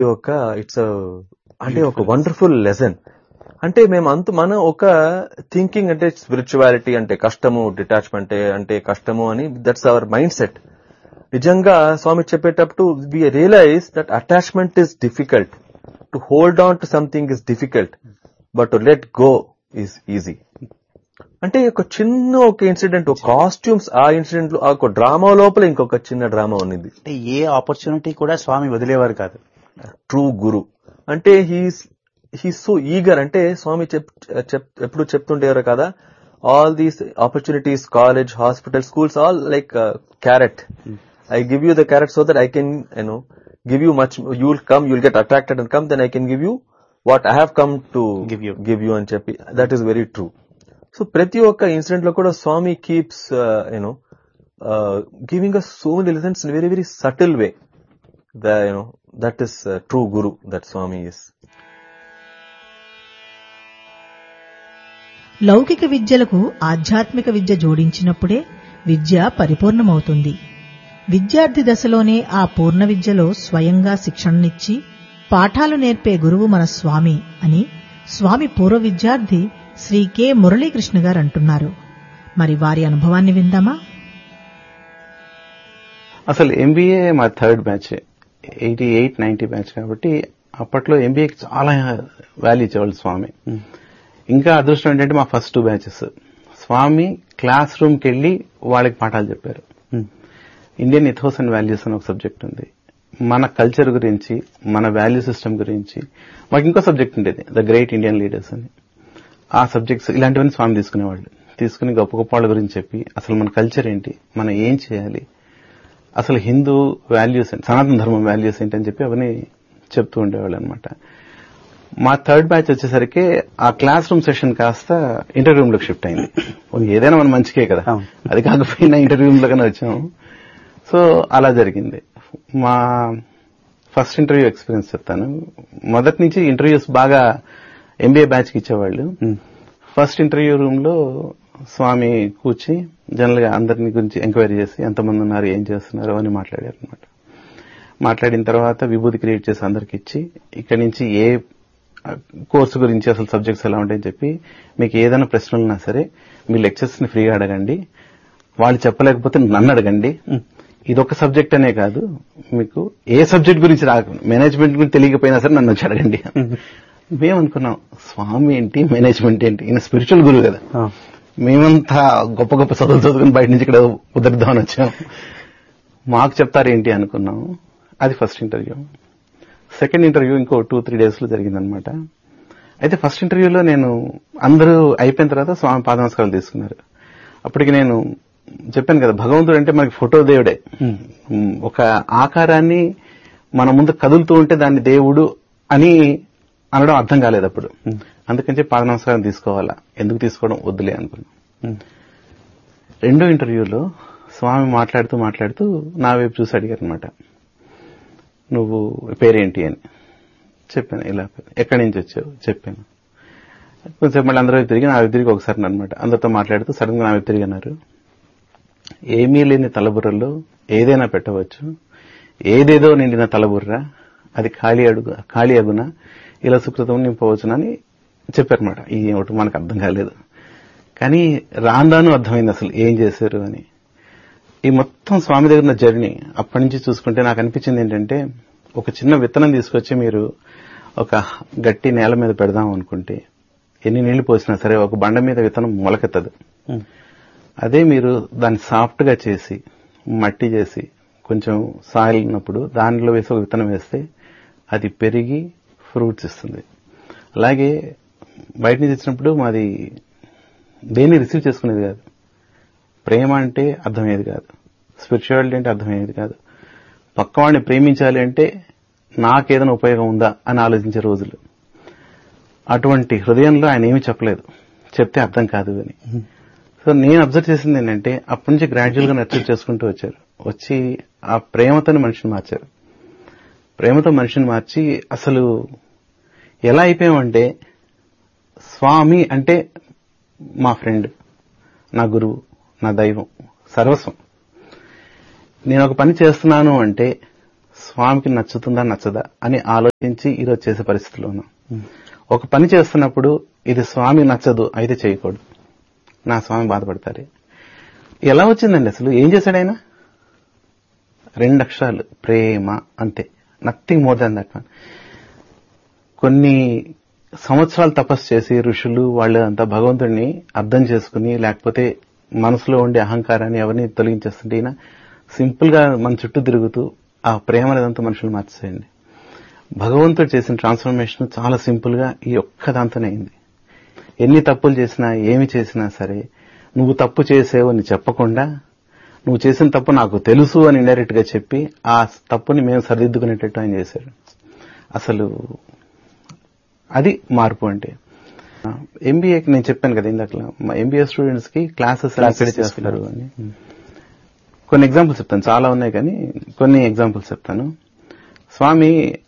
ఒక ఇట్స్ అంటే ఒక వండర్ఫుల్ లెసన్ అంటే మేము అంత మన ఒక థింకింగ్ అంటే స్పిరిచువాలిటీ అంటే కష్టము డిటాచ్మెంట్ అంటే కష్టము అని దట్స్ అవర్ మైండ్ సెట్ నిజంగా స్వామి చెప్పేటప్పుడు we realise that attachment is difficult to hold on to something is difficult but to let go is easy అంటే ఒక చిన్న ఒక ఇన్సిడెంట్ ఒక కాస్ట్యూమ్స్ ఆ ఇన్సిడెంట్ లో ఆ ఒక డ్రామా లోపల ఇంకొక చిన్న డ్రామా ఉన్నది అంటే ఏ ఆపర్చునిటీ కూడా స్వామి వదిలేవారు కాదు ట్రూ గురు అంటే హీస్ హీస్ సో ఈగర్ అంటే స్వామి చెప్ చెప్ ఎప్పుడు చెప్తుండేవారు కదా all these opportunities college hospital schools all like carrot I give you the carrot so that I can you know give you much you will come you will get attracted and come then I can give you what I have come to Give you. Give you అని చెప్పి that is very true so ప్రతి ఒక్క incident లో కూడా Swami keeps you know giving us so many lessons in very very subtle way the you know that is true guru that Swami is లౌకిక విద్యలకు ఆధ్యాత్మిక విద్య జోడించినప్పుడే విద్య పరిపూర్ణమవుతుంది విద్యార్థి దశలోనే ఆ పూర్ణ విద్యలో స్వయంగా శిక్షణనిచ్చి పాఠాలు నేర్పే గురువు మన స్వామి అని స్వామి పూర్వ విద్యార్థి శ్రీ కె మురళీకృష్ణ గారు అంటున్నారు మరి వారి అనుభవాన్ని విందామా అసలు ఎంబీఏ మా third batch eighty eight ninety batch కాబట్టి అప్పట్లో ఎంబీఏకి చాలా వాల్యూ ఇచ్చేవాళ్ళు స్వామి ఇంకా అదృష్టం ఏంటంటే మా first two batches Swami class రూమ్కి వెళ్ళి వాళ్ళకి పాఠాలు చెప్పారు ఇండియన్ ఇథోస్ అండ్ వాల్యూస్ అని ఒక సబ్జెక్ట్ ఉంది మన కల్చర్ గురించి మన వాల్యూ సిస్టమ్ గురించి మాకు ఇంకో సబ్జెక్ట్ ఉండేది ద గ్రేట్ ఇండియన్ లీడర్స్ అని ఆ సబ్జెక్ట్స్ ఇలాంటివన్నీ స్వామి తీసుకునేవాళ్ళు తీసుకుని గొప్ప గొప్ప వాళ్ళ గురించి చెప్పి అసలు మన కల్చర్ ఏంటి మనం ఏం చేయాలి అసలు హిందూ వాల్యూస్ ఏంటి సనాతన ధర్మం వాల్యూస్ ఏంటి అని చెప్పి అవన్నీ చెప్తూ ఉండేవాళ్ళు అనమాట మా థర్డ్ బ్యాచ్ వచ్చేసరికి ఆ క్లాస్ రూమ్ సెషన్ కాస్త ఇంటర్వ్యూ రూమ్ లోకి షిఫ్ట్ అయింది ఓ, ఏదైనా మన మంచికే కదా అవును. అది కాకపోయినా ఇంటర్వ్యూ రూమ్ లోనే వచ్చాము సో అలా జరిగింది మా ఫస్ట్ ఇంటర్వ్యూ ఎక్స్పీరియన్స్ చెప్తాను మొదటి నుంచి ఇంటర్వ్యూస్ బాగా ఎంబీఏ బ్యాచ్ కి ఇచ్చేవాళ్ళు ఫస్ట్ ఇంటర్వ్యూ రూమ్ లో స్వామి కూర్చి జనరల్ గా అందరిని గురించి ఎంక్వైరీ చేసి ఎంతమంది ఉన్నారు ఏం చేస్తున్నారు అని మాట్లాడారు అనమాట మాట్లాడిన తర్వాత విభూతి క్రియేట్ చేసి అందరికి ఇచ్చి ఇక్కడి నుంచి ఏ కోర్సు గురించి అసలు సబ్జెక్ట్స్ ఎలా ఉంటాయని చెప్పి మీకు ఏదైనా ప్రశ్నలు ఉన్నా సరే మీ లెక్చర్స్ ని ఫ్రీగా అడగండి వాళ్ళు చెప్పలేకపోతే నన్ను అడగండి ఇదొక సబ్జెక్ట్ అనే కాదు మీకు ఏ సబ్జెక్ట్ గురించి రాక మేనేజ్మెంట్ గురించి తెలియకపోయినా సరే నన్ను వచ్చి అడగండి మేము అనుకున్నాం స్వామి ఏంటి మేనేజ్మెంట్ ఏంటి ఈయన స్పిరిచువల్ గురువు కదా మేమంతా గొప్ప గొప్ప చదువులు చదువుకుని బయట నుంచి ఇక్కడ ఉదరిద్దామని వచ్చాం మాకు చెప్తారేంటి అనుకున్నాం అది ఫస్ట్ ఇంటర్వ్యూ సెకండ్ ఇంటర్వ్యూ ఇంకో టూ త్రీ డేస్ లో జరిగిందనమాట అయితే ఫస్ట్ ఇంటర్వ్యూలో నేను అందరూ అయిపోయిన తర్వాత స్వామి పాద నమస్కారాలు తీసుకున్నారు అప్పటికి నేను చెప్పాను కదా భగవంతుడు అంటే మనకి ఫోటో దేవుడే ఉమ్, ఒక ఆకారాన్ని మన ముందు కదులుతూ ఉంటే దాన్ని దేవుడు అని అనడం అర్థం కాలేదు అప్పుడు అందుకని చెప్పి పాద నమస్కారం తీసుకోవాలా ఎందుకు తీసుకోవడం వద్దులే అనుకున్నాం రెండో ఇంటర్వ్యూలో స్వామి మాట్లాడుతూ మాట్లాడుతూ నా వైపు చూసి అడిగారు అనమాట నువ్వు పేరేంటి అని చెప్పాను ఇలా ఎక్కడి నుంచి వచ్చావు చెప్పాను కొంచెం మళ్ళీ అందరూ వైపు తిరిగి నా వైపు తిరిగి ఒకసారి అనమాట అందరితో మాట్లాడుతూ సడన్ గా నా వైపు తిరిగి అన్నారు ఏమీ లేని తలబుర్రలో ఏదైనా పెట్టవచ్చు ఏదేదో నిండిన తలబుర్ర అది ఖాళీ అడుగు ఖాళీ అగున ఇలా సుకృతం నింపవచ్చునని చెప్పారన్నమాట ఈ ఒకటి మనకు అర్థం కాలేదు కానీ రాను రాను అర్థమైంది అసలు ఏం చేశారు అని ఈ మొత్తం స్వామి దగ్గర ఉన్న జర్నీ అప్పటి నుంచి చూసుకుంటే నాకు అనిపించింది ఏంటంటే ఒక చిన్న విత్తనం తీసుకొచ్చి మీరు ఒక గట్టి నేల మీద పెడదాం అనుకుంటే ఎన్ని నీళ్లు పోసినా సరే ఒక బండ మీద విత్తనం మొలకెత్తదు అదే మీరు దాన్ని సాఫ్ట్ గా చేసి మట్టి చేసి కొంచెం సాయిల్ ఉన్నప్పుడు దానిలో వేసి ఒక విత్తనం వేస్తే అది పెరిగి ఫ్రూట్స్ ఇస్తుంది అలాగే బయట నుంచి ఇచ్చినప్పుడు మాది దేన్ని రిసీవ్ చేసుకునేది కాదు ప్రేమ అంటే అర్థమయ్యేది కాదు స్పిరిచువాలిటీ అంటే అర్థమయ్యేది కాదు పక్కవాడిని ప్రేమించాలి అంటే నాకేదైనా ఉపయోగం ఉందా అని ఆలోచించే రోజులు అటువంటి హృదయంలో ఆయన ఏమీ చెప్పలేదు చెప్తే అర్థం కాదు అని సో నేను అబ్జర్వ్ చేసింది ఏంటంటే అప్పటి నుంచి గ్రాడ్యువల్ గా నర్చర్ చేసుకుంటూ వచ్చారు వచ్చి ఆ ప్రేమతో మనిషిని మార్చారు ప్రేమతో మనిషిని మార్చి అసలు ఎలా అయిపోయామంటే స్వామి అంటే మా ఫ్రెండ్ నా గురువు నా దైవం సర్వస్వం నేను ఒక పని చేస్తున్నాను అంటే స్వామికి నచ్చుతుందా నచ్చదా అని ఆలోచించి ఈరోజు చేసే పరిస్థితిలో ఉన్నాం ఒక పని చేస్తున్నప్పుడు ఇది స్వామి నచ్చదు అయితే చేయకూడదు నా స్వామి బాధపడతారు ఎలా వచ్చిందండి అసలు ఏం చేశాడు ఆయన రెండు అక్షరాలు ప్రేమ అంతే నథింగ్ మోర్ దాన్ దట్ కొన్ని సంవత్సరాలు తపస్సు చేసి ఋషులు వాళ్ళు అంతా భగవంతుడిని అర్థం చేసుకుని లేకపోతే మనసులో ఉండే అహంకారాన్ని ఎవరిని తొలగించేస్తుంటే ఈయన సింపుల్ గా మన చుట్టూ తిరుగుతూ ఆ ప్రేమ అనేదంతా మనుషులు మార్చేయండి భగవంతుడు చేసిన ట్రాన్స్ఫర్మేషన్ చాలా సింపుల్ గా ఈ ఒక్క దాంతోనే అయింది ఎన్ని తప్పులు చేసినా ఏమి చేసినా సరే నువ్వు తప్పు చేసేవు అని చెప్పకుండా నువ్వు చేసిన తప్పు నాకు తెలుసు అని ఇండైరెక్ట్ గా చెప్పి ఆ తప్పుని మేము సరిదిద్దుకునేటట్టు ఆయన చేశాడు అసలు అది మార్పు అంటే ఎంబీఏకి నేను చెప్పాను కదా ఇందాక మా ఎంబీఏ స్టూడెంట్స్ కి క్లాసెస్ అక్కడే చేస్తున్నారు అని కొన్ని ఎగ్జాంపుల్స్ చెప్తాను చాలా ఉన్నాయి కానీ కొన్ని ఎగ్జాంపుల్స్ చెప్తాను Swami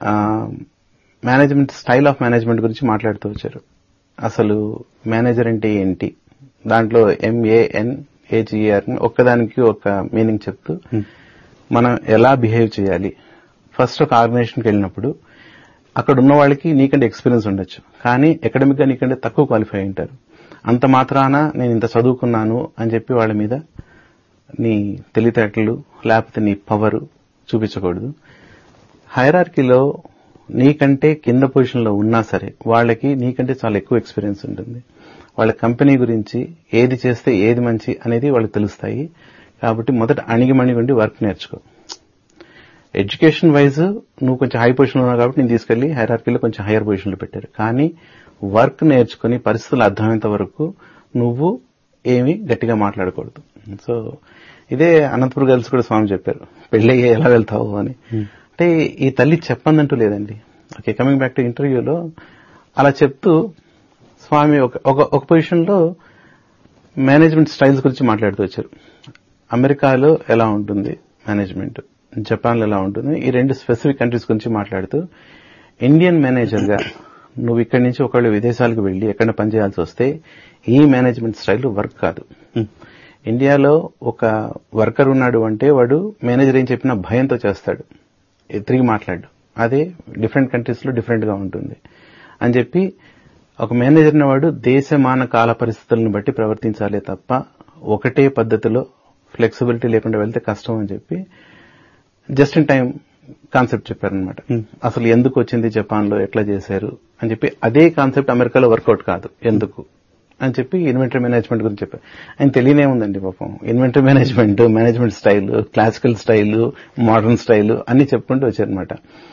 management style of management గురించి మాట్లాడుతూ వచ్చారు అసలు మేనేజర్ అంటే ఏంటి దాంట్లో ఎంఏఎన్ ఏజిఆర్ ఒక్కదానికి ఒక మీనింగ్ చెప్తూ మనం ఎలా బిహేవ్ చేయాలి ఫస్ట్ ఒక ఆర్గనైజేషన్కి వెళ్ళినప్పుడు అక్కడ ఉన్న వాళ్ళకి నీకంటే ఎక్స్పీరియన్స్ ఉండొచ్చు కానీ అకాడమిక్ గా నీకంటే తక్కువ క్వాలిఫై అయి ఉంటారు అంత మాత్రాన నేను ఇంత చదువుకున్నాను అని చెప్పి వాళ్ళ మీద నీ తెలివితేటలు లేకపోతే నీ పవర్ చూపించకూడదు హైరార్కీలో నీకంటే కింద పొజిషన్లో ఉన్నా సరే వాళ్ళకి నీకంటే చాలా ఎక్కువ ఎక్స్పీరియన్స్ ఉంటుంది వాళ్ళ కంపెనీ గురించి ఏది చేస్తే ఏది మంచి అనేది వాళ్ళకి తెలుస్తాయి కాబట్టి మొదట అణిగిమణిగి ఉండి వర్క్ నేర్చుకో ఎడ్యుకేషన్ వైజ్ నువ్వు కొంచెం హై పొజిషన్ ఉన్నావు కాబట్టి నేను తీసుకెళ్లి హైరార్కీలో కొంచెం హైయర్ పొజిషన్లో పెట్టారు కానీ వర్క్ నేర్చుకుని పరిస్థితులు అర్థమైనంత వరకు నువ్వు ఏమి గట్టిగా మాట్లాడకూడదు సో ఇదే అనంతపురం గర్ల్స్ కూడా స్వామి చెప్పారు పెళ్ళయ్యే ఎలా వెళ్తావు అని అంటే ఈ తల్లి చెప్పందంటూ లేదండి ఓకే కమింగ్ బ్యాక్ టు ఇంటర్వ్యూలో అలా చెప్తూ స్వామి ఒక ఒక- ఒక పొజిషన్లో మేనేజ్మెంట్ స్టైల్స్ గురించి మాట్లాడుతూ వచ్చారు అమెరికాలో ఎలా ఉంటుంది మేనేజ్మెంట్ జపాన్లో ఎలా ఉంటుంది ఈ రెండు స్పెసిఫిక్ కంట్రీస్ గురించి మాట్లాడుతూ ఇండియన్ మేనేజర్ గా నువ్వు ఇక్కడి నుంచి ఒకళ్ళు విదేశాలకు వెళ్లి ఎక్కడ పనిచేయాల్సి వస్తే ఈ మేనేజ్మెంట్ స్టైల్ వర్క్ కాదు ఇండియాలో ఒక వర్కర్ ఉన్నాడు అంటే వాడు మేనేజర్ ఏం చెప్పినా భయంతో చేస్తాడు ఏ తిరిగి మాట్లాడు అదే డిఫరెంట్ కంట్రీస్ లో డిఫరెంట్ గా ఉంటుంది అని చెప్పి ఒక మేనేజర్ వాడు దేశమాన కాల పరిస్థితులను బట్టి ప్రవర్తించాలే తప్ప ఒకటే పద్ధతిలో ఫ్లెక్సిబిలిటీ లేకుండా వెళ్తే కష్టం అని చెప్పి జస్ట్ ఇన్ టైం కాన్సెప్ట్ చెప్పారనమాట అసలు ఎందుకు వచ్చింది జపాన్ లో ఎట్లా చేశారు అని చెప్పి అదే కాన్సెప్ట్ అమెరికాలో వర్కౌట్ కాదు ఎందుకు అని చెప్పి ఇన్వెంటరీ మేనేజ్మెంట్ గురించి చెప్పారు ఆయన తెలియనే ఉందండి పాపం inventory management management style classical style modern style అన్ని చెప్పుకుంటూ వచ్చారనమాట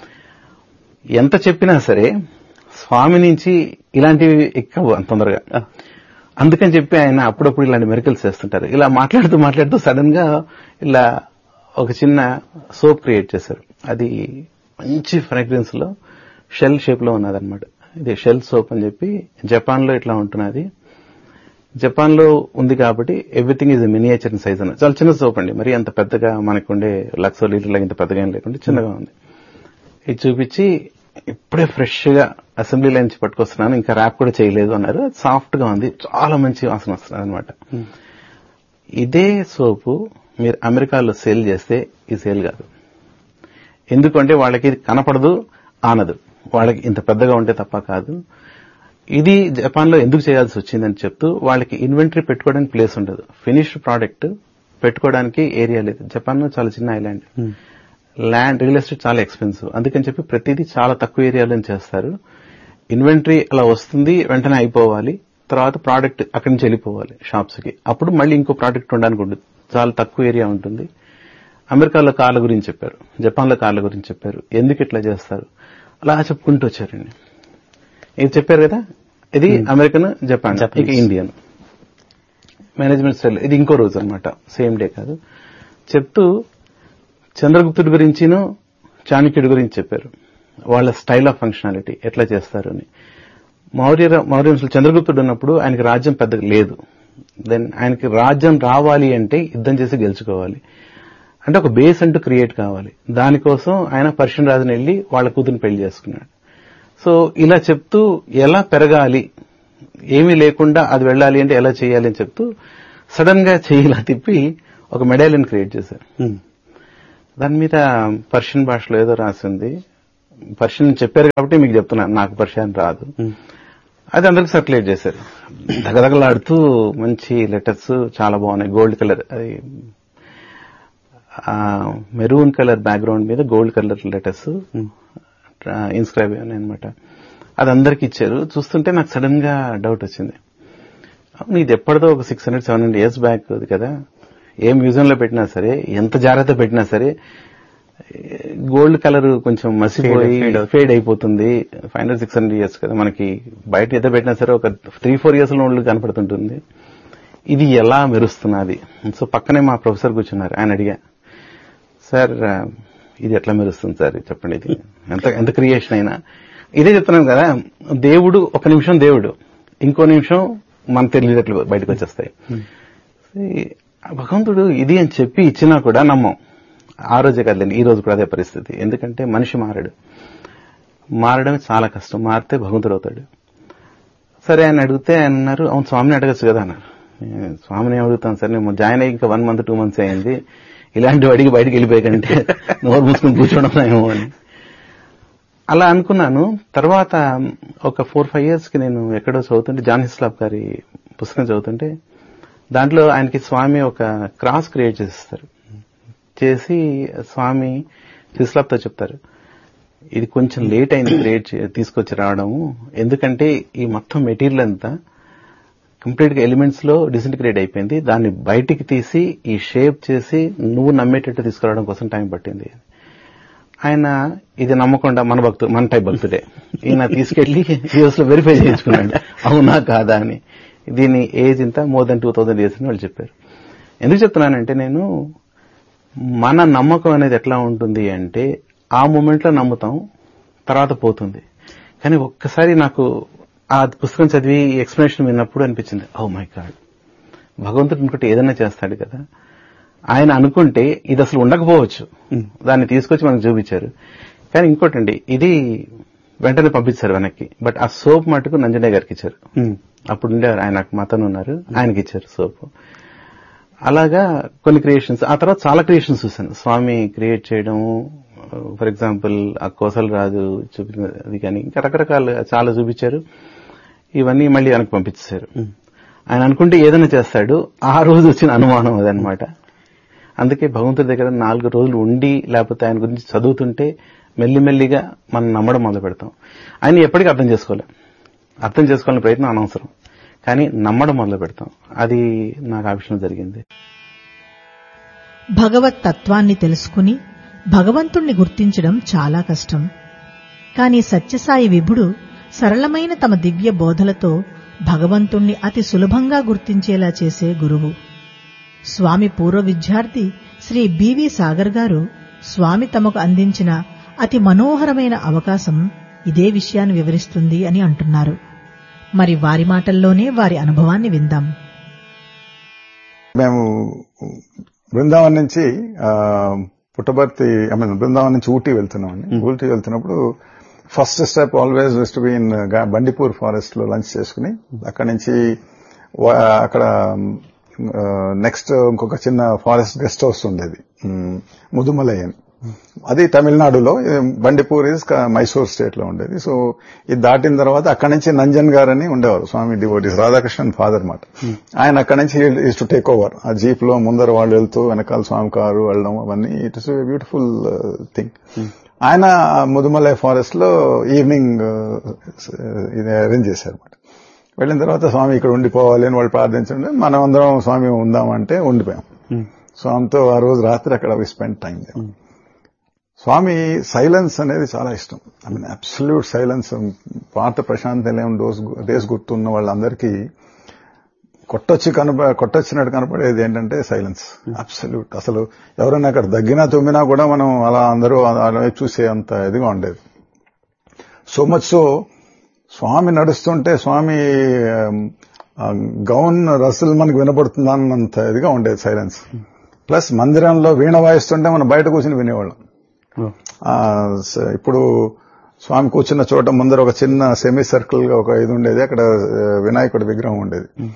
ఎంత చెప్పినా సరే స్వామి నుంచి ఇలాంటివి ఎక్కవు అంత తొందరగా అందుకని చెప్పి ఆయన అప్పుడప్పుడు ఇలాంటి మెరికల్స్ చేస్తుంటారు ఇలా మాట్లాడుతూ మాట్లాడుతూ సడన్ గా ఇలా ఒక చిన్న సోప్ క్రియేట్ చేశారు అది మంచి ఫ్రాగ్రెన్స్ లో షెల్ షేప్ లో ఉన్నదన్నమాట ఇది షెల్ సోప్ అని చెప్పి జపాన్ లో ఇట్లా ఉంటున్నది జపాన్ లో ఉంది కాబట్టి ఎవ్రీథింగ్ ఈజ్ మినియేచర్ సైజ్ అన్న చాలా చిన్న సోప్ అండి మరి అంత పెద్దగా మనకుండే లక్సో లీటర్ ఇంత పెద్దగా ఏం లేకుండా చిన్నగా ఉంది ఇది చూపించి ఇప్పుడే ఫ్రెష్ గా అసెంబ్లీ లైన్ నుంచి పట్టుకొస్తున్నాను ఇంకా ర్యాప్ కూడా చేయలేదు అన్నారు సాఫ్ట్ గా ఉంది చాలా మంచి వాసన వస్తుంది అనమాట ఇదే సోపు మీరు అమెరికాలో సేల్ చేస్తే ఈ సేల్ కాదు ఎందుకంటే వాళ్ళకి ఇది కనపడదు ఆనదు వాళ్ళకి ఇంత పెద్దగా ఉంటే తప్ప కాదు ఇది జపాన్ లో ఎందుకు చేయాల్సి వచ్చిందని చెప్తూ వాళ్ళకి ఇన్వెంటరీ పెట్టుకోవడానికి ప్లేస్ ఉండదు ఫినిష్డ్ ప్రోడక్ట్ పెట్టుకోవడానికి ఏరియా లేదు జపాన్ చాలా చిన్న ఐలాండ్ ల్యాండ్ రియల్ ఎస్టేట్ చాలా ఎక్స్పెన్సివ్ అందుకని చెప్పి ప్రతిదీ చాలా తక్కువ ఏరియాలో చేస్తారు ఇన్వెంటరీ అలా వస్తుంది వెంటనే అయిపోవాలి తర్వాత ప్రోడక్ట్ అక్కడి నుంచి వెళ్ళిపోవాలి షాప్స్ కి అప్పుడు మళ్ళీ ఇంకో ప్రోడక్ట్ ఉండడానికి ఉండదు చాలా తక్కువ ఏరియా ఉంటుంది అమెరికాలో కార్ల గురించి చెప్పారు జపాన్లో కార్ల గురించి చెప్పారు ఎందుకు ఇట్లా చేస్తారు అలా చెప్పుకుంటూ వచ్చారండి ఇది చెప్పారు కదా ఇది అమెరికన్ జపాన్ ఇక ఇండియన్ మేనేజ్మెంట్ స్టైల్ ఇది ఇంకో రోజు అన్నమాట సేమ్ డే కాదు చెప్తూ చంద్రగుప్తుడి గురించిను చాణక్యుడి గురించి చెప్పారు వాళ్ళ స్టైల్ ఆఫ్ ఫంక్షనాలిటీ ఎట్లా చేస్తారు అని మౌర్య మౌర్య వంశంలో చంద్రగుప్తుడు ఉన్నప్పుడు ఆయనకి రాజ్యం పెద్దగా లేదు దెన్ ఆయనకి రాజ్యం రావాలి అంటే యుద్ధం చేసి గెలుచుకోవాలి అంటే ఒక బేస్ అంటూ క్రియేట్ కావాలి దానికోసం ఆయన పర్షియన్ రాజుని వెళ్లి వాళ్ళ కూతురు పెళ్లి చేసుకున్నాడు సో ఇలా చెప్తూ ఎలా పెరగాలి ఏమీ లేకుండా అది వెళ్ళాలి అంటే ఎలా చేయాలి అని చెప్తూ సడన్ గా చేయిలా తిప్పి ఒక మెడాలియన్ క్రియేట్ చేశారు దాని మీద పర్షియన్ భాషలో ఏదో రాసింది పర్షియన్ చెప్పారు కాబట్టి మీకు చెప్తున్నాను నాకు పర్షియన్ రాదు అది అందరికి సర్క్యులేట్ చేశారు దగదగలాడుతూ మంచి లెటర్స్ చాలా బాగున్నాయి గోల్డ్ కలర్ అది మెరూన్ కలర్ బ్యాక్గ్రౌండ్ మీద గోల్డ్ కలర్ లెటర్స్ ఇన్స్క్రైబ్ అయ్యాయి అనమాట అది అందరికి ఇచ్చారు చూస్తుంటే నాకు సడన్ గా డౌట్ వచ్చింది అవును ఇది ఎప్పటిదో ఒక six hundred seven hundred years back అది కదా ఏ మ్యూజియం లో పెట్టినా సరే ఎంత జాగ్రత్త పెట్టినా సరే గోల్డ్ కలర్ కొంచెం మసిపోయి ఫేడ్ అయిపోతుంది five hundred six hundred years కదా మనకి బయట ఎంత పెట్టినా సరే ఒక త్రీ ఫోర్ ఇయర్స్ లో వాళ్ళు కనపడుతుంటుంది ఇది ఎలా మెరుస్తున్నది సో పక్కనే మా ప్రొఫెసర్ కూర్చున్నారు ఆయన అడిగా సార్ ఆ, ఇది ఎట్లా మెరుస్తుంది సార్ చెప్పండి ఇది ఎంత ఎంత క్రియేషన్ అయినా ఇదే చెప్తున్నాను కదా దేవుడు ఒక నిమిషం దేవుడు ఇంకో నిమిషం మన తెలియదట్లు బయటకు వచ్చేస్తాయి ఈ భగవంతుడు ఇది అని చెప్పి ఇచ్చినా కూడా నమ్మం ఆ రోజే కదండి ఈ రోజు కూడా అదే పరిస్థితి ఎందుకంటే మనిషి మారడు మారడం చాలా కష్టం మారితే భగవంతుడు అవుతాడు సరే ఆయన అడిగితే ఆయన అన్నారు అవును స్వామిని అడగచ్చు కదా అన్నారు "నేను స్వామిని ఏం అడుగుతాను సార్ నేను జాయిన్ అయ్యి ఇంకా వన్ మంత్ టూ మంత్స్ అయింది ఇలాంటివి అడిగి బయటికి వెళ్ళిపోయాకంటే నోరు మూసుకుని కూర్చోవడం ఏమో అని అలా అనుకున్నాను తర్వాత ఒక ఫోర్ ఫైవ్ ఇయర్స్ కి నేను ఎక్కడో చదువుతుంటే జాన్ హిస్లాబ్ గారి పుస్తకం చదువుతుంటే దాంట్లో ఆయనకి స్వామి ఒక క్రాస్ క్రియేట్ చేస్తారు చేసి స్వామి హిస్లాబ్తో చెప్తారు ఇది కొంచెం లేట్ అయింది క్రియేట్ తీసుకొచ్చి రావడము ఎందుకంటే ఈ మొత్తం మెటీరియల్ అంతా కంప్లీట్ గా ఎలిమెంట్స్ లో డిసింటిగ్రేట్ అయిపోయింది దాన్ని బయటికి తీసి ఈ షేప్ చేసి నువ్వు నమ్మేటట్టు తీసుకురావడం కోసం టైం పట్టింది ఆయన ఇది నమ్మకుండా మన భక్తుడు మన టైప్ భక్తుడే ఈయన తీసుకెళ్లి యూఎస్ లో వెరిఫై చేయించుకున్నాడు అవునా కాదా అని దీని ఏజ్ ఇంత more than two thousand years అని వాళ్ళు చెప్పారు ఎందుకు చెప్తున్నానంటే నేను మన నమ్మకం అనేది ఎట్లా ఉంటుంది అంటే ఆ మూమెంట్ లో నమ్ముతాం తర్వాత పోతుంది కానీ ఒక్కసారి నాకు ఆ పుస్తకం చదివి ఎక్స్ప్లెనేషన్ విన్నప్పుడు అనిపించింది ఓ మై గాడ్ భగవంతుడు ఇంకోటి ఏదైనా చేస్తాడు కదా ఆయన అనుకుంటే ఇది అసలు ఉండకపోవచ్చు దాన్ని తీసుకొచ్చి మనకు చూపించారు కానీ ఇంకోటండి ఇది వెంటనే పంపించారు వెనక్కి బట్ ఆ సోప్ మటుకు నంజనే గారికి ఇచ్చారు అప్పుడు ఉండేవారు ఆయన మతను ఉన్నారు ఆయనకి ఇచ్చారు సోప్ అలాగా కొన్ని క్రియేషన్స్ ఆ తర్వాత చాలా క్రియేషన్స్ చూశాను స్వామి క్రియేట్ చేయడం ఫర్ ఎగ్జాంపుల్ ఆ కోసలు రాజు చూపించిన అది కానీ ఇంకా రకరకాలు చాలా చూపించారు ఇవన్నీ మళ్ళీ వెనక్కి పంపించేశారు ఆయన అనుకుంటే ఏదైనా చేస్తాడు ఆ రోజు వచ్చిన అనుమానం అదనమాట అందుకే భగవంతుడి దగ్గర నాలుగు రోజులు ఉండి లేకపోతే ఆయన గురించి చదువుతుంటే మెల్లిమెల్లిగా మనం నమ్మడం మొదలు పెడతాం ఆయన ఎప్పటికీ అర్థం చేసుకోలేం అర్థం చేసుకోవాలని ప్రయత్నం అనవసరం కానీ నమ్మడం మొదలు పెడతాం అది నాకు ఆ విషయం జరిగింది భగవత్ తత్వాన్ని తెలుసుకుని భగవంతుణ్ణి గుర్తించడం చాలా కష్టం కాని సత్యసాయి విభుడు సరళమైన తమ దివ్య బోధలతో భగవంతుణ్ణి అతి సులభంగా గుర్తించేలా చేసే గురువు స్వామి పూర్వ విద్యార్థి శ్రీ బివి సాగర్ గారు స్వామి తమకు అందించిన అతి మనోహరమైన అవకాశం ఇదే విషయాన్ని వివరిస్తుంది అని అంటున్నారు మరి వారి మాటల్లోనే వారి అనుభవాన్ని విందాం మేము బృందావన్ నుంచి ఆ, పుట్టబర్తి ఐ మీన్ బృందావన్ నుంచి ఊటీ వెళ్తున్నామండి ఊటీ వెళ్తున్నప్పుడు first step always west be in Bandipur forest లో లంచ్ చేసుకుని అక్కడ నుంచి వా- అక్కడ నెక్స్ట్ ఇంకొక చిన్న ఫారెస్ట్ గెస్ట్ హౌస్ ఉండేది మ్, ముదుమలై అని అది తమిళనాడులో ఇది బండిపూర్ ఇస్ మైసూర్ స్టేట్ లో ఉండేది సో ఇది దాటిన తర్వాత అక్కడి నుంచి నంజన్ గారు అని ఉండేవారు స్వామి డివోటీస్ రాధాకృష్ణన్ ఫాదర్ మాట ఆయన అక్కడి నుంచి ఈజ్ టు టేక్ ఓవర్ ఆ జీప్ లో ముందర వాళ్ళు వెళ్తూ వెనకాల స్వామి కారు వెళ్ళడం అవన్నీ ఇట్ ఇస్ బ్యూటిఫుల్ థింగ్ ఆయన ముదుమలై ఫారెస్ట్ లో ఈవినింగ్ ఇది అరేంజ్ చేశారు అనమాట వెళ్ళిన తర్వాత స్వామి ఇక్కడ ఉండిపోవాలి అని వాళ్ళు ప్రార్థించండి మనం అందరం స్వామి ఉందామంటే ఉండిపోయాం స్వామితో ఆ రోజు రాత్రి అక్కడ we spend time Swami silence అనేది చాలా ఇష్టం ఐ మీన్ అబ్సల్యూట్ సైలెన్స్ పాత ప్రశాంత్ నిలయం డోస్ డేస్ గుర్తున్న వాళ్ళందరికీ కొట్టొచ్చి కనప కొట్టొచ్చినట్టు కనపడేది ఏంటంటే సైలెన్స్ అబ్సల్యూట్ అసలు ఎవరైనా అక్కడ దగ్గినా తుమ్మినా కూడా మనం అలా అందరూ అలా వైపు చూసే అంత ఇదిగా ఉండేది సో మచ్ సో స్వామి నడుస్తుంటే స్వామి ఆ, గౌన్ రసలు మనకు వినపడుతుందా అన్నంత ఇదిగా ఉండేది సైలెన్స్ ప్లస్ మందిరంలో వీణ వాయిస్తుంటే మనం బయట కూర్చుని వినేవాళ్ళం ఆ, స- ఇప్పుడు స్వామి కూర్చున్న చోట ముందర ఒక చిన్న సెమీ సర్కిల్ గా ఒక ఇది ఉండేది అక్కడ ఆ, వినాయకుడి విగ్రహం ఉండేది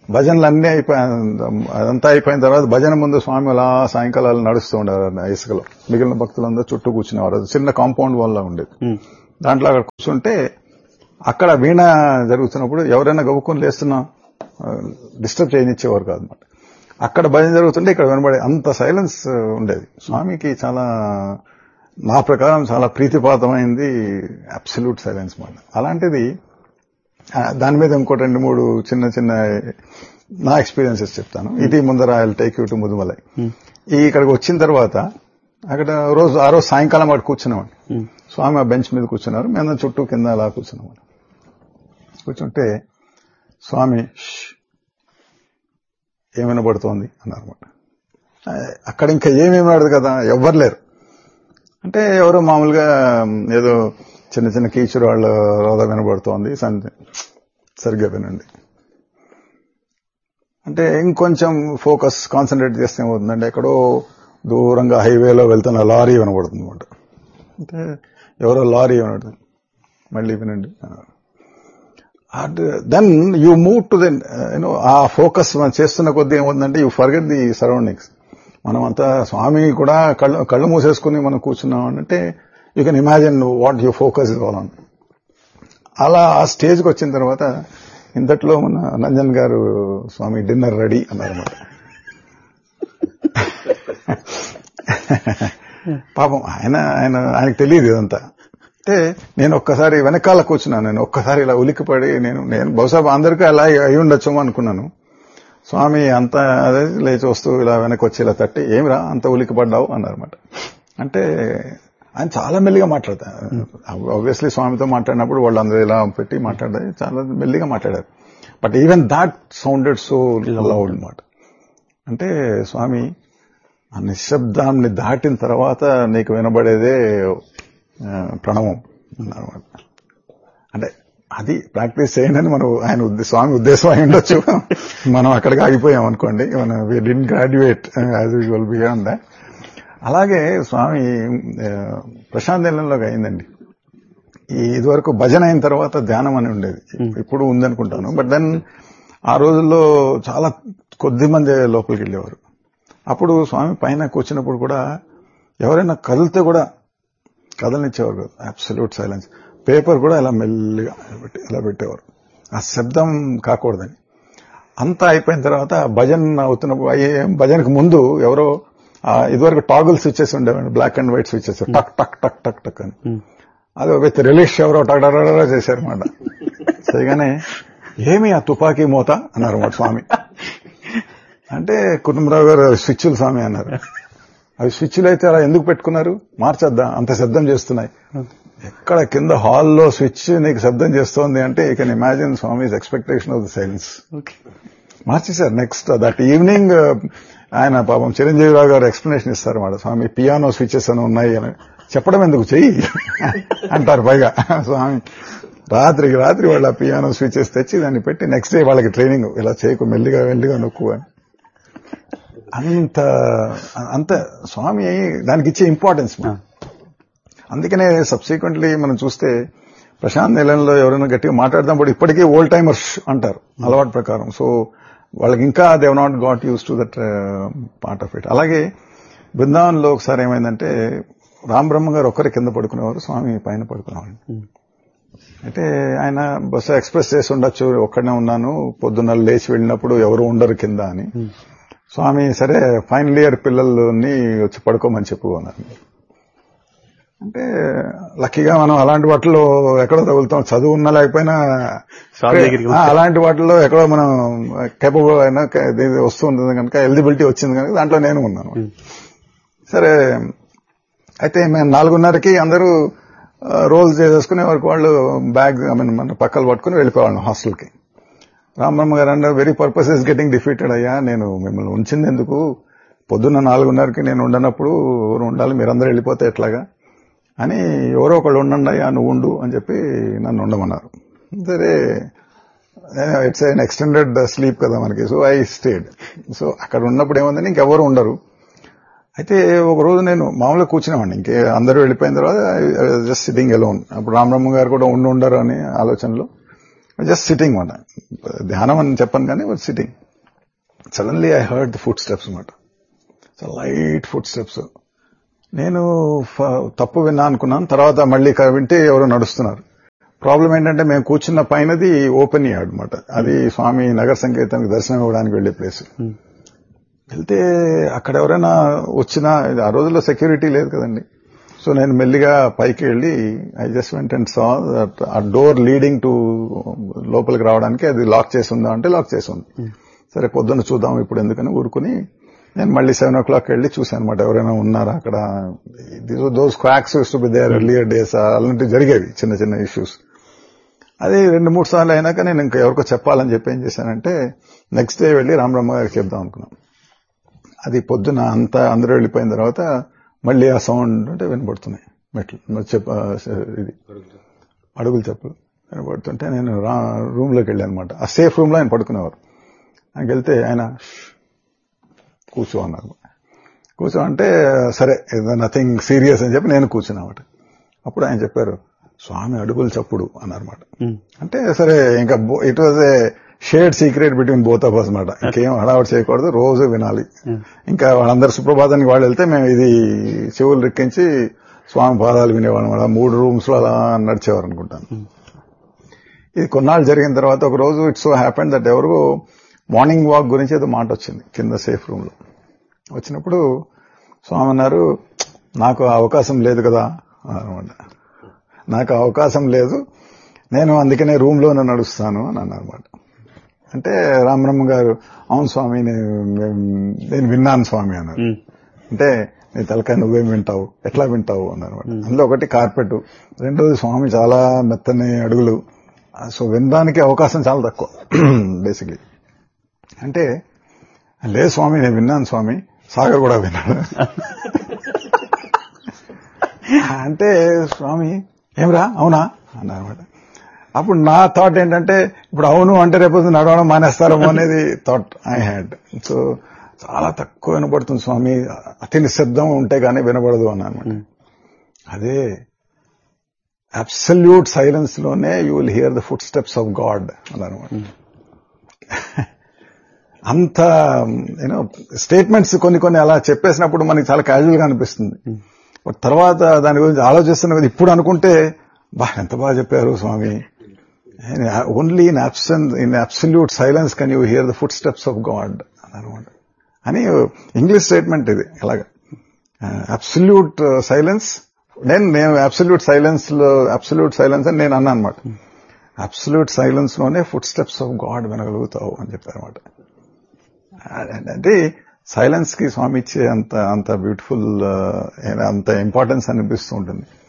భజనలు అన్ని అయిపోయి అదంతా అయిపోయిన తర్వాత భజన ముందు స్వామి అలా సాయంకాలాలు నడుస్తూ ఉండేవారు ఆ ఇసుకలో మిగిలిన భక్తులందరూ చుట్టూ కూర్చునేవారు అది చిన్న కాంపౌండ్ వల్ల ఉండేది దాంట్లో అక్కడ కూర్చుంటే అక్కడ వీణ జరుగుతున్నప్పుడు ఎవరైనా గవ్వుకొని లేస్తున్నా డిస్టర్బ్ చేయనిచ్చేవారు కాదన్నమాట అక్కడ భజన జరుగుతుంటే ఇక్కడ వినబడే అంత సైలెన్స్ ఉండేది స్వామికి చాలా నా ప్రకారం చాలా ప్రీతిపాతమైంది అబ్సల్యూట్ సైలెన్స్ మాట అలాంటిది ఆ, దాని మీద ఇంకో రెండు మూడు చిన్న చిన్న నా ఎక్స్పీరియన్సెస్ చెప్తాను ఇది ముందర I take you to Mudumalai ఈ ఇక్కడికి వచ్చిన తర్వాత అక్కడ రోజు ఆ రోజు సాయంకాలం వాడు కూర్చున్నామండి స్వామి ఆ బెంచ్ మీద కూర్చున్నారు మేము చుట్టూ కింద అలా కూర్చున్నాం కూర్చుంటే స్వామి "ష్, ఏం వినబడుతోంది అన్నారన్నమాట ఆ, అక్కడ ఇంకా ఏమేమి వినబడదు కదా ఎవ్వరు లేరు అంటే ఎవరో మామూలుగా ఏదో చిన్న చిన్న కీచురు వాళ్ళ రోద వినబడుతోంది సంథింగ్ సరిగ్గా వినండి అంటే ఇంకొంచెం ఫోకస్ కాన్సన్ట్రేట్ చేస్తే ఏమవుతుందంటే ఎక్కడో దూరంగా హైవేలో వెళ్తున్న లారీ వినబడుతుంది అనమాట అంటే ఎవరో లారీ వినబడుతుంది మళ్ళీ వినండి then you move to then you know ఆ ఫోకస్ మనం చేస్తున్న కొద్దీ ఏముందంటే యూ ఫర్గెట్ ది సరౌండింగ్స్ మనం అంతా స్వామి కూడా కళ్ళు కళ్ళు మూసేసుకుని మనం కూర్చున్నాం అంటే you can imagine what you focus is all on అలా ఆ స్టేజ్కి వచ్చిన తర్వాత ఇంతట్లో మన నంజన్ గారు స్వామి డిన్నర్ రెడీ అన్నారన్నమాట పాపం ఆయన ఆయన ఆయనకు తెలియదు ఇదంతా అంటే నేను ఒక్కసారి వెనకాల కూర్చున్నాను నేను ఒక్కసారి ఇలా ఉలిక్కిపడి నేను నేను బహుశా అందరికీ అలా అయి ఉండొచ్చు అనుకున్నాను స్వామి అంత అదే లేచి వస్తూ ఇలా వెనక్కి వచ్చి ఇలా తట్టి ఏమిరా అంత ఉలిక్కిపడ్డావు అన్నారన్నమాట అంటే ఆయన చాలా మెల్లిగా మాట్లాడతారు ఆబ్వియస్లీ స్వామితో మాట్లాడినప్పుడు వాళ్ళందరూ ఇలా పెట్టి మాట్లాడారు చాలా మెల్లిగా మాట్లాడారు but even that sounded so loud అనమాట అంటే స్వామి ఆ నిశ్శబ్దాన్ని దాటిన తర్వాత నీకు వినబడేదే ఆ, ప్రణవం అన్నమాట అంటే అది ప్రాక్టీస్ చేయండి మనం ఆయన ఉద్దే- స్వామి ఉద్దేశం అయి ఉండొచ్చు మనం అక్కడికి ఆగిపోయాం అనుకోండి మనం we didn't graduate as usual beyond that అలాగే స్వామి ఆ, ప్రశాంత్ నిలయంలోకి అయిందండి ఈ ఇదివరకు భజన అయిన తర్వాత ధ్యానం అని ఉండేది ఇప్పుడు ఉందనుకుంటాను బట్ దెన్ ఆ రోజుల్లో చాలా కొద్ది మంది లోపలికి వెళ్ళేవారు అప్పుడు స్వామి పైన కూర్చున్నప్పుడు కూడా ఎవరైనా కదిలితే కూడా కదలనిచ్చేవారు కాదు అబ్సల్యూట్ సైలెన్స్ పేపర్ కూడా ఇలా మెల్లిగా ఇలా పెట్టి ఇలా పెట్టేవారు ఆ శబ్దం కాకూడదని అంతా అయిపోయిన తర్వాత భజన్ అవుతున్నప్పుడు అయ్యే భజనకు ముందు ఎవరో ఆ, ఇదివరకు టాగుల్ స్విచ్చెస్ ఉండేవండి బ్లాక్ అండ్ వైట్ స్విచ్చెస్ టక్ టక్ టక్ టక్ టక్ అని అది విత్ రిలీష్ ఎవరో టక్ టక్ టక్ టక్ చేశారన్నమాట చేయగానే ఏమి ఆ తుపాకీ మోత అన్నారు మాట స్వామి అంటే కుటుంబరావు గారు స్విచ్లు స్వామి అన్నారు అవి స్విచ్లు అయితే అలా ఎందుకు పెట్టుకున్నారు మార్చొద్దా అంత శబ్దం చేస్తున్నాయి ఎక్కడ కింద హాల్లో స్విచ్ నీకు శబ్దం చేస్తోంది అంటే you can imagine Swami's expectation of the silence మార్చేశారు నెక్స్ట్ దట్ ఈవినింగ్ ఆయన పాపం చిరంజీవిరావు గారు ఎక్స్ప్లెనేషన్ ఇస్తారు మాట స్వామి పియానో స్విచెస్ అని ఉన్నాయి అని చెప్పడం ఎందుకు చెయ్యి అంటారు పైగా స్వామి రాత్రికి రాత్రి వాళ్ళ పియానో స్విచెస్ తెచ్చి దాన్ని పెట్టి నెక్స్ట్ డే వాళ్ళకి ట్రైనింగ్ ఇలా చేయకు మెల్లిగా మెల్లిగా నొక్కు అని అంత అంత స్వామి దానికి ఇచ్చే ఇంపార్టెన్స్ అందుకనే సబ్సిక్వెంట్లీ మనం చూస్తే ప్రశాంత్ నిలయంలో ఎవరైనా గట్టిగా మాట్లాడదాం ఇప్పటికీ ఓల్డ్ టైమర్స్ అంటారు అలవాటు ప్రకారం సో వాళ్ళకి ఇంకా they not got used to that part of it అలాగే బృందావనంలో ఒకసారి ఏమైందంటే రామ్ బ్రహ్మ గారు ఒక్కరి కింద పడుకునేవారు స్వామి పైన పడుకునేవారు అయితే ఆయన బస్సు ఎక్స్ప్రెస్ చేసి ఉండొచ్చు ఒక్కడనే ఉన్నాను పొద్దున్న లేచి వెళ్ళినప్పుడు ఎవరు ఉండరు కింద అని స్వామి సరే ఫైనల్ ఇయర్ పిల్లల్ని వచ్చి పడుకోమని చెప్పు అన్నారు అంటే లక్కీగా మనం అలాంటి వాటిలో ఎక్కడో తగులుతాం చదువు ఉన్నా లేకపోయినా స్వామి దగ్గరికి ఆ, అలాంటి వాటిలో ఎక్కడో మనం కేపబుల్ అయినా క- ఇది వస్తుంది కనుక ఎలిజిబిలిటీ వచ్చింది కనుక దాంట్లో నేను ఉన్నాను సరే అయితే మేము నాలుగున్నరకి అందరూ రోల్స్ చేసేసుకునే వరకు వాళ్ళు బ్యాగ్ ఐ మీన్ మన పక్కలు పట్టుకుని వెళ్ళిపోవాళ్ళం హాస్టల్కి రామబ్రహ్మ గారు అన్నారు very purpose is getting defeated అయ్యా నేను మిమ్మల్ని ఉంచింది ఎందుకు పొద్దున్న నాలుగున్నరకి నేను ఉండనప్పుడు ఎవరు ఉండాలి మీరందరూ వెళ్ళిపోతే ఎట్లాగా అని ఎవరో ఒకళ్ళు ఉండండి అయ్యా నువ్వు ఉండు అని చెప్పి నన్ను ఉండమన్నారు సరే ఇట్స్ ఎన్ ఎక్స్టెండెడ్ స్లీప్ కదా మనకి సో ఐ స్టేడ్ సో అక్కడ ఉన్నప్పుడు ఏముందని ఇంకెవరు ఉండరు అయితే ఒక రోజు నేను మామూలుగా కూర్చున్నామండి ఇంకే అందరూ వెళ్ళిపోయిన తర్వాత జస్ట్ సిట్టింగ్ ఎలోన్ అప్పుడు రామబ్రహ్మ గారు కూడా ఉండి ఉండరు అనే ఆలోచనలో జస్ట్ సిట్టింగ్ మాట ధ్యానం అని చెప్పను కానీ sitting suddenly I heard the footsteps అనమాట లైట్ ఫుడ్ స్టెప్స్ నేను ఫ- తప్పు విన్నా అనుకున్నాను తర్వాత మళ్ళీ క- వింటే ఎవరో నడుస్తున్నారు ప్రాబ్లం ఏంటంటే మేము కూర్చున్న పైనది ఓపెన్ యార్డ్ అనమాట అది స్వామి నగర సంకేతానికి దర్శనం ఇవ్వడానికి వెళ్లే ప్లేస్ వెళ్తే అక్కడ ఎవరైనా వచ్చినా ఇది ఆ రోజుల్లో సెక్యూరిటీ లేదు కదండి సో నేను మెల్లిగా పైకి వెళ్ళి I just went and saw that ఆ డోర్ లీడింగ్ టు లోపలికి రావడానికి అది లాక్ చేసి ఉందా అంటే లాక్ చేసి ఉంది సరే పొద్దున్న చూద్దాం ఇప్పుడు ఎందుకని ఊరుకుని నేను మళ్ళీ సెవెన్ ఓ క్లాక్ వెళ్ళి చూశాను అనమాట ఎవరైనా ఉన్నారా అక్కడ those quacks to be there earlier days అలాంటివి జరిగేవి చిన్న చిన్న ఇష్యూస్ అది రెండు మూడు సార్లు అయినాక నేను ఇంకా ఎవరికో చెప్పాలని చెప్పి ఏం చేశానంటే నెక్స్ట్ డే వెళ్ళి రామరమ్మ గారికి చెప్దాం అనుకున్నాం అది పొద్దున అంతా అందరూ వెళ్ళిపోయిన తర్వాత మళ్ళీ ఆ సౌండ్ అంటే వినపడుతున్నాయి మెట్లు మరి చెప్ప ఇది అడుగులు చెప్పులు వినపడుతుంటే నేను రా రూమ్ లోకి వెళ్ళాను అనమాట ఆ సేఫ్ రూమ్ లో ఆయన పడుకునేవారు ఆయనకి వెళ్తే ఆయన "ష్, కూర్చో అన్నారు కూర్చో అంటే సరే నథింగ్ సీరియస్ అని చెప్పి నేను కూర్చున్నమాట అప్పుడు ఆయన చెప్పారు స్వామి అడుగులు చప్పుడు అన్నారన్నమాట అంటే సరే ఇంకా it was a shared secret between both of us అనమాట ఇంకేం హడావడి చేయకూడదు రోజు వినాలి ఇంకా వాళ్ళందరూ సుప్రభాతానికి వాళ్ళు వెళ్తే మేము ఇది చెవులు రిక్కించి స్వామి పాదాలు వినేవాళ్ళం అన్నమాట. మూడు రూమ్స్ లో అలా నడిచేవారు అనుకుంటాను ఇది కొన్నాళ్ళు జరిగిన తర్వాత ఒక రోజు ఇట్స్ సో హ్యాపెండ్ దట్ ఎవరు మార్నింగ్ వాక్ గురించి ఏదో మాట వచ్చింది కింద సేఫ్ రూమ్ లో వచ్చినప్పుడు స్వామి అన్నారు నాకు ఆ అవకాశం లేదు కదా అనమాట నాకు ఆ అవకాశం లేదు నేను అందుకనే రూమ్ లోనే నడుస్తాను అని అన్నమాట అంటే రామరమ్మ గారు అవును స్వామి నేను నేను విన్నాను స్వామి అన్నారు అంటే నీ తలకాయ నువ్వేం వింటావు ఎట్లా వింటావు అన్నమాట అందులో ఒకటి కార్పెట్ రెండోది స్వామి చాలా మెత్తని అడుగులు సో వినడానికి అవకాశం చాలా తక్కువ బేసిక్లీ అంటే లేదు స్వామి నేను విన్నాను స్వామి సాగర్ కూడా విన్నాడు అంటే స్వామి ఏమిరా అవునా అన్నమాట అప్పుడు నా థాట్ ఏంటంటే ఇప్పుడు అవును అంటే రేపు నడవడం మానేస్తారేమో అనేది థాట్ ఐ హ్యాడ్ సో చాలా తక్కువ వినపడుతుంది స్వామి అతి నిశ్శబ్దం ఉంటే గానీ వినపడదు అని అనమాట అదే అబ్సల్యూట్ సైలెన్స్ లోనే you will hear the footsteps of God అన్నమాట అంత యూనో స్టేట్మెంట్స్ కొన్ని కొన్ని అలా చెప్పేసినప్పుడు మనకి చాలా క్యాజువల్ గా అనిపిస్తుంది బట్ తర్వాత దాని గురించి ఆలోచిస్తున్న కదా ఇప్పుడు అనుకుంటే బా ఎంత బాగా చెప్పారు స్వామి ఓన్లీ ఇన్ అబ్సెన్ in absolute silence can you hear the footsteps of God అనమాట అని ఇంగ్లీష్ స్టేట్మెంట్ ఇది ఇలాగా అబ్సల్యూట్ సైలెన్స్ నేను నేను అబ్సల్యూట్ సైలెన్స్ లో అబ్సల్యూట్ సైలెన్స్ అని నేను అన్నా అనమాట అబ్సల్యూట్ సైలెన్స్ లోనే ఫుడ్ స్టెప్స్ ఆఫ్ గాడ్ వినగలుగుతావు అని చెప్పారు అనమాట అంటే సైలెన్స్ కి స్వామి ఇచ్చే అంత అంత బ్యూటిఫుల్ అంత ఇంపార్టెన్స్ అనిపిస్తూ ఉంటుంది